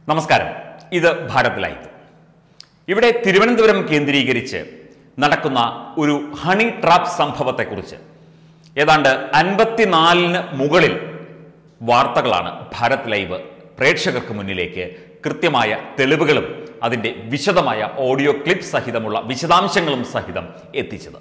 നമസ്കാരം ഇത് ഭാരത് ലൈവ് ഇവിടെ തിരുവനന്തപുരം കേന്ദ്രീകരിച്ച് നടക്കുന്ന ഒരു ഹണി ട്രാപ്പ് സംഭവത്തെക്കുറിച്ച് ഏതാണ്ട് അൻപത്തിനാലിന് മുകളിൽ വാർത്തകളാണ് ഭാരത് ലൈവ് പ്രേക്ഷകർക്ക് മുന്നിലേക്ക് കൃത്യമായ തെളിവുകളും അതിൻ്റെ വിശദമായ ഓഡിയോ ക്ലിപ്പ് സഹിതമുള്ള വിശദാംശങ്ങളും സഹിതം എത്തിച്ചത്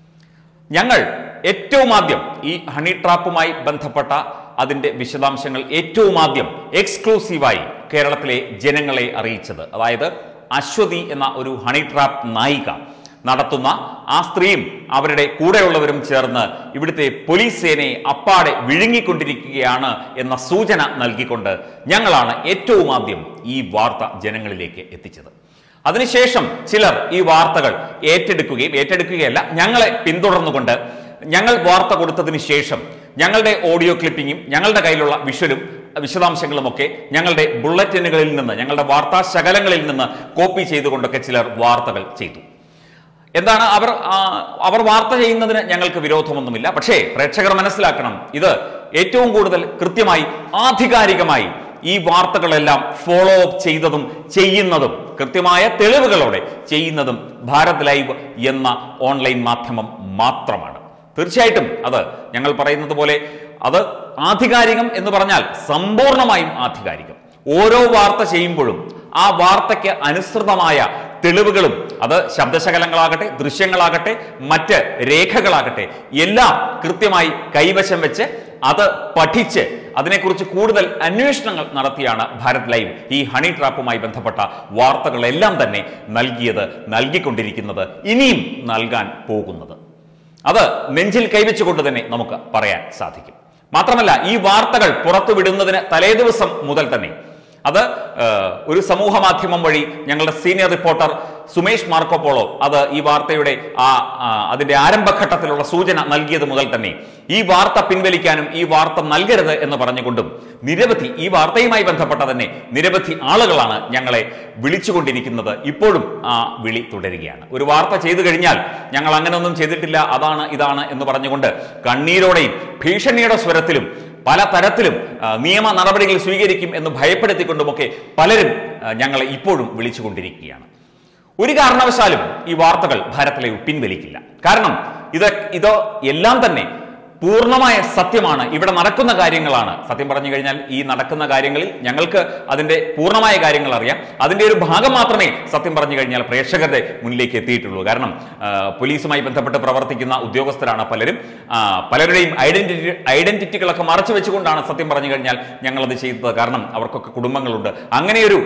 ഞങ്ങൾ ഏറ്റവും ആദ്യം ഈ ഹണി ട്രാപ്പുമായി ബന്ധപ്പെട്ട അതിന്റെ വിശദാംശങ്ങൾ ഏറ്റവും ആദ്യം എക്സ്ക്ലൂസീവായി കേരളത്തിലെ ജനങ്ങളെ അറിയിച്ചത് അതായത് അശ്വതി എന്ന ഒരു ഹണി ട്രാപ്പ് നായിക നടത്തുന്ന ആ സ്ത്രീയും അവരുടെ കൂടെയുള്ളവരും ചേർന്ന് ഇവിടുത്തെ പോലീസ് സേനയെ അപ്പാടെ വിഴുങ്ങിക്കൊണ്ടിരിക്കുകയാണ് എന്ന സൂചന നൽകിക്കൊണ്ട് ഞങ്ങളാണ് ഏറ്റവും ആദ്യം ഈ വാർത്ത ജനങ്ങളിലേക്ക് എത്തിച്ചത് അതിനുശേഷം ചിലർ ഈ വാർത്തകൾ ഏറ്റെടുക്കുകയും ഏറ്റെടുക്കുകയല്ല ഞങ്ങളെ പിന്തുടർന്നുകൊണ്ട് ഞങ്ങൾ വാർത്ത കൊടുത്തതിന് ശേഷം ഞങ്ങളുടെ ഓഡിയോ ക്ലിപ്പിങ്ങും ഞങ്ങളുടെ കയ്യിലുള്ള വിഷ്വലും വിശദാംശങ്ങളുമൊക്കെ ഞങ്ങളുടെ ബുള്ളറ്റിനുകളിൽ നിന്ന് ഞങ്ങളുടെ വാർത്താ ശകലങ്ങളിൽ നിന്ന് കോപ്പി ചെയ്തുകൊണ്ടൊക്കെ ചിലർ വാർത്തകൾ ചെയ്തു എന്താണ് അവർ ആ, അവർ വാർത്ത ചെയ്യുന്നതിന് ഞങ്ങൾക്ക് വിരോധമൊന്നുമില്ല പക്ഷേ പ്രേക്ഷകർ മനസ്സിലാക്കണം ഇത് ഏറ്റവും കൂടുതൽ കൃത്യമായി ആധികാരികമായി ഈ വാർത്തകളെല്ലാം ഫോളോ അപ്പ് ചെയ്തതും ചെയ്യുന്നതും കൃത്യമായ തെളിവുകളോടെ ചെയ്യുന്നതും ഭാരത് ലൈവ് എന്ന ഓൺലൈൻ മാധ്യമം മാത്രമാണ് തീർച്ചയായിട്ടും അത് ഞങ്ങൾ പറയുന്നത് പോലെ അത് ആധികാരികം എന്ന് പറഞ്ഞാൽ സമ്പൂർണമായും ആധികാരികം ഓരോ വാർത്ത ചെയ്യുമ്പോഴും ആ വാർത്തയ്ക്ക് അനുസൃതമായ തെളിവുകളും അത് ശബ്ദശകലങ്ങളാകട്ടെ ദൃശ്യങ്ങളാകട്ടെ മറ്റ് രേഖകളാകട്ടെ എല്ലാം കൃത്യമായി കൈവശം വെച്ച് അത് പഠിച്ച് അതിനെക്കുറിച്ച് കൂടുതൽ അന്വേഷണങ്ങൾ നടത്തിയാണ് ഭാരത് ലൈവ് ഈ ഹണി ട്രാപ്പുമായി ബന്ധപ്പെട്ട വാർത്തകളെല്ലാം തന്നെ നൽകിയത് നൽകിക്കൊണ്ടിരിക്കുന്നത് ഇനിയും നൽകാൻ പോകുന്നത് അത് നെഞ്ചിൽ കൈവച്ചുകൊണ്ട് തന്നെ നമുക്ക് പറയാൻ സാധിക്കും മാത്രമല്ല ഈ വാർത്തകൾ പുറത്തുവിടുന്നതിന് തലേദിവസം മുതൽ തന്നെ അത് ഏഹ്, ഒരു സമൂഹ മാധ്യമം വഴി ഞങ്ങളുടെ സീനിയർ റിപ്പോർട്ടർ സുമേഷ് മാർക്കോപോളോ അത് ഈ വാർത്തയുടെ ആ ആ, അതിന്റെ ആരംഭഘട്ടത്തിലുള്ള സൂചന നൽകിയത് മുതൽ തന്നെ ഈ വാർത്ത പിൻവലിക്കാനും ഈ വാർത്ത നൽകരുത് എന്ന് പറഞ്ഞുകൊണ്ടും നിരവധി ഈ വാർത്തയുമായി ബന്ധപ്പെട്ട തന്നെ നിരവധി ആളുകളാണ് ഞങ്ങളെ വിളിച്ചുകൊണ്ടിരിക്കുന്നത് ഇപ്പോഴും ആ വിളി തുടരുകയാണ് ഒരു വാർത്ത ചെയ്തു കഴിഞ്ഞാൽ ഞങ്ങൾ അങ്ങനെയൊന്നും ചെയ്തിട്ടില്ല അതാണ് ഇതാണ് എന്ന് പറഞ്ഞുകൊണ്ട് കണ്ണീരോടെയും ഭീഷണിയുടെ സ്വരത്തിലും പല തരത്തിലും ആ, നിയമ നടപടികൾ സ്വീകരിക്കും എന്ന് ഭയപ്പെടുത്തിക്കൊണ്ടുമൊക്കെ പലരും ആ, ഞങ്ങളെ ഇപ്പോഴും വിളിച്ചുകൊണ്ടിരിക്കുകയാണ് ഒരു കാരണവശാലും ഈ വാർത്തകൾ ഭാരത് ലൈവ് പിൻവലിക്കില്ല കാരണം ഇത് ഇത് എല്ലാം തന്നെ പൂർണ്ണമായ സത്യമാണ് ഇവിടെ നടക്കുന്ന കാര്യങ്ങളാണ് സത്യം പറഞ്ഞു കഴിഞ്ഞാൽ ഈ നടക്കുന്ന കാര്യങ്ങളിൽ ഞങ്ങൾക്ക് അതിന്റെ പൂർണ്ണമായ കാര്യങ്ങൾ അറിയാം അതിന്റെ ഒരു ഭാഗം മാത്രമേ സത്യം പറഞ്ഞു കഴിഞ്ഞാൽ പ്രേക്ഷകരുടെ മുന്നിലേക്ക് എത്തിയിട്ടുള്ളൂ കാരണം ആ, പോലീസുമായി ബന്ധപ്പെട്ട് പ്രവർത്തിക്കുന്ന ഉദ്യോഗസ്ഥരാണ് പലരും ആ, പലരുടെയും ഐഡന്റിറ്റി ഐഡന്റിറ്റികളൊക്കെ മറച്ചു വെച്ചുകൊണ്ടാണ് സത്യം പറഞ്ഞു കഴിഞ്ഞാൽ ഞങ്ങളത് ചെയ്തത് കാരണം അവർക്കൊക്കെ കുടുംബങ്ങളുണ്ട് അങ്ങനെയൊരു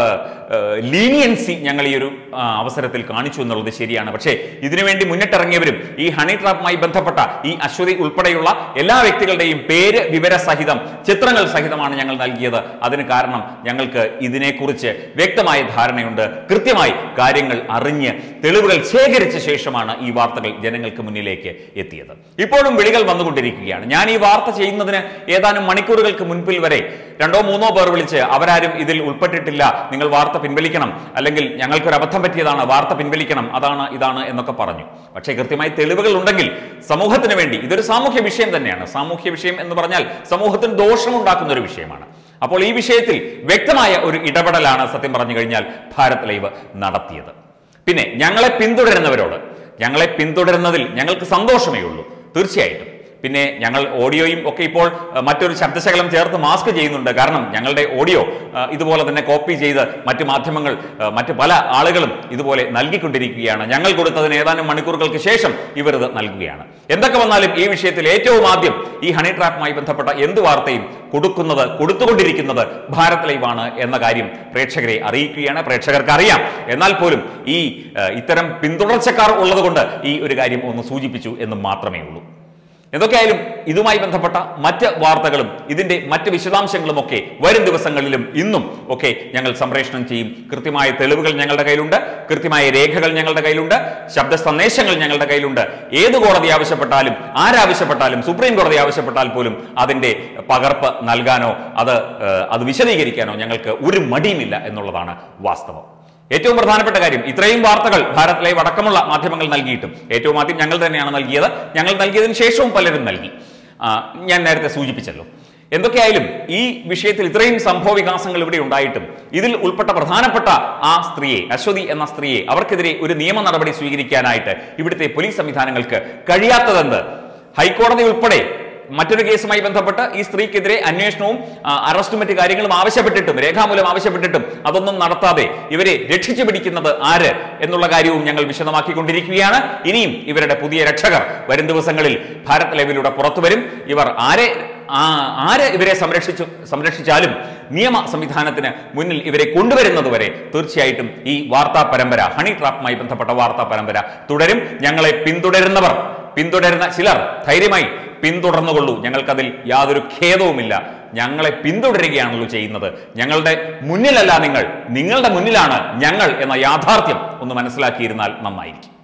ലീനിയൻസി ഞങ്ങൾ ഈ ഒരു ആ, അവസരത്തിൽ കാണിച്ചു എന്നുള്ളത് ശരിയാണ് പക്ഷേ ഇതിനുവേണ്ടി മുന്നിട്ടിറങ്ങിയവരും ഈ ഹണി ട്രാപ്പുമായി ബന്ധപ്പെട്ട ഈ അശ്വതി ഉൾപ്പെടെയുള്ള എല്ലാ വ്യക്തികളുടെയും പേര് വിവര സഹിതം ചിത്രങ്ങൾ സഹിതമാണ് ഞങ്ങൾ നൽകിയത് അതിന് കാരണം ഞങ്ങൾക്ക് ഇതിനെക്കുറിച്ച് വ്യക്തമായ ധാരണയുണ്ട് കൃത്യമായി കാര്യങ്ങൾ അറിഞ്ഞ് തെളിവുകൾ ശേഖരിച്ച ശേഷമാണ് ഈ വാർത്തകൾ ജനങ്ങൾക്ക് മുന്നിലേക്ക് എത്തിയത് ഇപ്പോഴും വിളികൾ വന്നുകൊണ്ടിരിക്കുകയാണ് ഞാൻ ഈ വാർത്ത ചെയ്യുന്നതിന് ഏതാനും മണിക്കൂറുകൾക്ക് മുൻപിൽ വരെ രണ്ടോ മൂന്നോ പേർ വിളിച്ച് അവരാരും ഇതിൽ ഉൾപ്പെട്ടിട്ടില്ല നിങ്ങൾ വാർത്ത പിൻവലിക്കണം അല്ലെങ്കിൽ ഞങ്ങൾക്കൊരു അബദ്ധം പറ്റിയതാണ് വാർത്ത പിൻവലിക്കണം അതാണ് ഇതാണ് എന്നൊക്കെ പറഞ്ഞു പക്ഷേ കൃത്യമായി തെളിവുകൾ ഉണ്ടെങ്കിൽ സമൂഹത്തിന് വേണ്ടി ഇതൊരു സാമൂഹ്യ വിഷയം തന്നെയാണ് സാമൂഹ്യ വിഷയം എന്ന് പറഞ്ഞാൽ സമൂഹത്തിന് ദോഷമുണ്ടാക്കുന്ന ഒരു വിഷയമാണ് അപ്പോൾ ഈ വിഷയത്തിൽ വ്യക്തമായ ഒരു ഇടപെടലാണ് സത്യം പറഞ്ഞു കഴിഞ്ഞാൽ ഭാരത് ലൈവ് നടത്തിയത് പിന്നെ ഞങ്ങളെ പിന്തുടരുന്നവരോട് ഞങ്ങളെ പിന്തുടരുന്നതിൽ ഞങ്ങൾക്ക് സന്തോഷമേ ഉള്ളൂ തീർച്ചയായിട്ടും പിന്നെ ഞങ്ങൾ ഓഡിയോയും ഒക്കെ ഇപ്പോൾ അഹ്, മറ്റൊരു ശബ്ദശകലം ചേർത്ത് മാസ്ക് ചെയ്യുന്നുണ്ട് കാരണം ഞങ്ങളുടെ ഓഡിയോ അഹ്, ഇതുപോലെ തന്നെ കോപ്പി ചെയ്ത് മറ്റു മാധ്യമങ്ങൾ അഹ്, മറ്റ് പല ആളുകളും ഇതുപോലെ നൽകിക്കൊണ്ടിരിക്കുകയാണ് ഞങ്ങൾ കൊടുത്തതിന് ഏതാനും മണിക്കൂറുകൾക്ക് ശേഷം ഇവർ ഇത് നൽകുകയാണ് എന്തൊക്കെ വന്നാലും ഈ വിഷയത്തിൽ ഏറ്റവും ആദ്യം ഈ ഹണി ട്രാപ്പുമായി ബന്ധപ്പെട്ട എന്ത് വാർത്തയും കൊടുക്കുന്നത് കൊടുത്തുകൊണ്ടിരിക്കുന്നത് ഭാരത് ലൈവാണ് എന്ന കാര്യം പ്രേക്ഷകരെ അറിയിക്കുകയാണ് പ്രേക്ഷകർക്ക് അറിയാം എന്നാൽ പോലും ഈ അഹ്, ഇത്തരം പിന്തുടർച്ചക്കാർ ഉള്ളതുകൊണ്ട് ഈ ഒരു കാര്യം ഒന്ന് സൂചിപ്പിച്ചു എന്ന് മാത്രമേ ഉള്ളൂ എന്തൊക്കെയായാലും ഇതുമായി ബന്ധപ്പെട്ട മറ്റ് വാർത്തകളും ഇതിന്റെ മറ്റ് വിശദാംശങ്ങളും ഒക്കെ വരും ദിവസങ്ങളിലും ഇന്നും ഒക്കെ ഞങ്ങൾ സംപ്രേഷണം ചെയ്യും കൃത്യമായ തെളിവുകൾ ഞങ്ങളുടെ കയ്യിലുണ്ട് കൃത്യമായ രേഖകൾ ഞങ്ങളുടെ കയ്യിലുണ്ട് ശബ്ദ സന്ദേശങ്ങൾ ഞങ്ങളുടെ കയ്യിലുണ്ട് ഏത് കോടതി ആവശ്യപ്പെട്ടാലും ആരാവശ്യപ്പെട്ടാലും സുപ്രീം കോടതി ആവശ്യപ്പെട്ടാൽ പോലും അതിന്റെ പകർപ്പ് നൽകാനോ അത് ഏഹ്, അത് വിശദീകരിക്കാനോ ഞങ്ങൾക്ക് ഒരു മടിയുമില്ല എന്നുള്ളതാണ് വാസ്തവം ഏറ്റവും പ്രധാനപ്പെട്ട കാര്യം ഇത്രയും വാർത്തകൾ ഭാരത് ലൈവ് അടക്കമുള്ള മാധ്യമങ്ങൾ നൽകിയിട്ടും ഏറ്റവും ആദ്യം ഞങ്ങൾ തന്നെയാണ് നൽകിയത് ഞങ്ങൾ നൽകിയതിനു ശേഷവും പലരും നൽകി ആ, ഞാൻ നേരത്തെ സൂചിപ്പിച്ചല്ലോ എന്തൊക്കെയായാലും ഈ വിഷയത്തിൽ ഇത്രയും സംഭവ വികാസങ്ങൾ ഇവിടെ ഉണ്ടായിട്ടും ഇതിൽ ഉൾപ്പെട്ട പ്രധാനപ്പെട്ട ആ സ്ത്രീയെ അശ്വതി എന്ന സ്ത്രീയെ അവർക്കെതിരെ ഒരു നിയമ നടപടി സ്വീകരിക്കാനായിട്ട് ഇവിടുത്തെ പോലീസ് സംവിധാനങ്ങൾക്ക് കഴിയാത്തതെന്ന് ഹൈക്കോടതി ഉൾപ്പെടെ മറ്റൊരു കേസുമായി ബന്ധപ്പെട്ട് ഈ സ്ത്രീക്കെതിരെ അന്വേഷണവും ആ, അറസ്റ്റും മറ്റു കാര്യങ്ങളും ആവശ്യപ്പെട്ടിട്ടും രേഖാമൂലം ആവശ്യപ്പെട്ടിട്ടും അതൊന്നും നടത്താതെ ഇവരെ രക്ഷിച്ചു പിടിക്കുന്നത് ആര് എന്നുള്ള കാര്യവും ഞങ്ങൾ വിശദമാക്കിക്കൊണ്ടിരിക്കുകയാണ് ഇനിയും ഇവരുടെ പുതിയ രക്ഷകർ വരും ദിവസങ്ങളിൽ ഭാരത് ലൈവിലൂടെ പുറത്തു വരും ഇവർ ആരെ ആ, ആര് ഇവരെ സംരക്ഷിച്ചു സംരക്ഷിച്ചാലും നിയമ സംവിധാനത്തിന് മുന്നിൽ ഇവരെ കൊണ്ടുവരുന്നതുവരെ തീർച്ചയായിട്ടും ഈ വാർത്താ പരമ്പര ഹണി ട്രാപ്പുമായി ബന്ധപ്പെട്ട വാർത്താ പരമ്പര തുടരും ഞങ്ങളെ പിന്തുടരുന്നവർ പിന്തുടരുന്ന ചിലർ ധൈര്യമായി പിന്തുടർന്നുകൊള്ളൂ ഞങ്ങൾക്കതിൽ യാതൊരു ഖേദവുമില്ല ഞങ്ങളെ പിന്തുടരുകയാണല്ലോ ചെയ്യുന്നത് ഞങ്ങളുടെ മുന്നിലല്ല നിങ്ങൾ നിങ്ങളുടെ മുന്നിലാണ് ഞങ്ങൾ എന്ന യാഥാർത്ഥ്യം ഒന്ന് മനസ്സിലാക്കിയിരുന്നാൽ നന്നായിരിക്കും